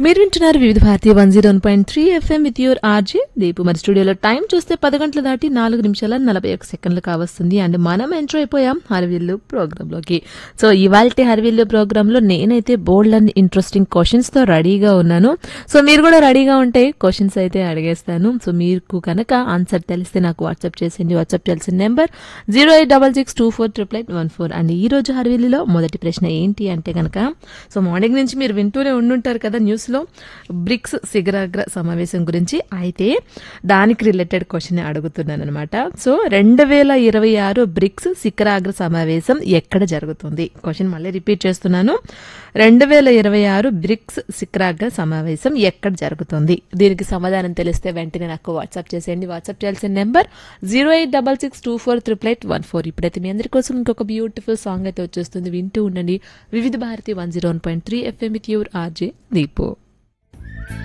మీరు వింటున్నారు Vividh Bharati one zero point three FM with your RJ Deepu మరి స్టూడియోలో టైం చూస్తే పది గంటలు దాటి నాలుగు నిమిషాల నలభై ఒక సెకండ్లు కావస్తుంది అండ్ మనం ఎంటర్ అయిపోయాం హరివిల్లు ప్రోగ్రాంలోకి సో ఇవాళ హరివిల్లు ప్రోగ్రాంలో నేనైతే బోల్డ్ అండ్ ఇంట్రెస్టింగ్ క్వశ్చన్స్తో రెడీగా ఉన్నాను సో మీరు కూడా రెడీగా ఉంటే క్వశ్చన్స్ అయితే అడిగేస్తాను సో మీకు కనుక ఆన్సర్ తెలిస్తే నాకు వాట్సాప్ చేసింది వాట్సాప్ చేయాల్సిన number zero eight double six two four triple eight one four and ఈ రోజు హరివిల్లులో మొదటి ప్రశ్న ఏంటి అంటే కనుక సో మార్నింగ్ నుంచి మీరు వింటూనే ఉండుంటారు కదా న్యూస్లో బ్రిక్స్ శిఖరాగ్ర సమావేశం గురించి అయితే దానికి రిలేటెడ్ క్వశ్చన్ అడుగుతున్నాను అనమాట సో రెండు వేల ఇరవై ఆరు బ్రిక్స్ శిఖరాగ్ర సమావేశం ఎక్కడ జరుగుతుంది క్వశ్చన్ మళ్ళీ రిపీట్ చేస్తున్నాను రెండు వేల ఇరవై ఆరు బ్రిక్స్ శిఖరాగ్ర సమావేశం ఎక్కడ జరుగుతుంది దీనికి సమాధానం తెలిస్తే వెంటనే నాకు వాట్సాప్ చేసేయండి వాట్సాప్ చేయాల్సిన number zero eight double six two four triple eight one four ఇప్పుడైతే మీ అందరి కోసం ఇంకొక బ్యూటిఫుల్ సాంగ్ అయితే వచ్చేస్తుంది వింటూ ఉండండి Vividh Bharati one zero one point three FM with your RJ Deepu